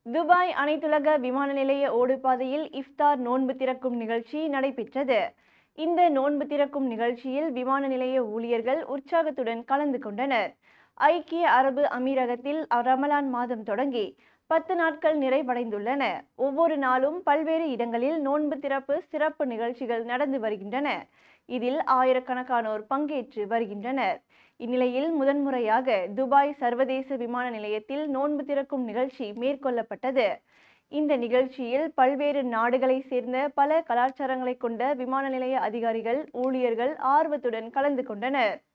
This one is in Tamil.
துபாய் அனைத்துலக விமான நிலைய ஓடுபாதையில் இஃப்தார் நோன்பு திறக்கும் நிகழ்ச்சி நடைபெற்றது இந்த நோன்பு திறக்கும் நிகழ்ச்சியில் விமான நிலைய ஊழியர்கள் உற்சாகத்துடன் கலந்து கொண்டனர் ஐக்கிய அரபு அமீரகத்தில் ரமலான் மாதம் தொடங்கி பத்து நாட்கள் நிறைவடைந்துள்ளன ஒவ்வொரு நாளும் பல்வேறு இடங்களில் நோன்பு திறப்பு சிறப்பு நிகழ்ச்சிகள் நடந்து வருகின்றன இதில் ஆயிரக்கணக்கானோர் பங்கேற்று வருகின்றனர் இந்நிலையில் முதன்முறையாக துபாய் சர்வதேச விமான நிலையத்தில் நோன்பு திறக்கும் நிகழ்ச்சி மேற்கொள்ளப்பட்டது இந்த நிகழ்ச்சியில் பல்வேறு நாடுகளை சேர்ந்த பல கலாச்சாரங்களை கொண்ட விமான நிலைய அதிகாரிகள் ஊழியர்கள் ஆர்வத்துடன் கலந்து கொண்டனர்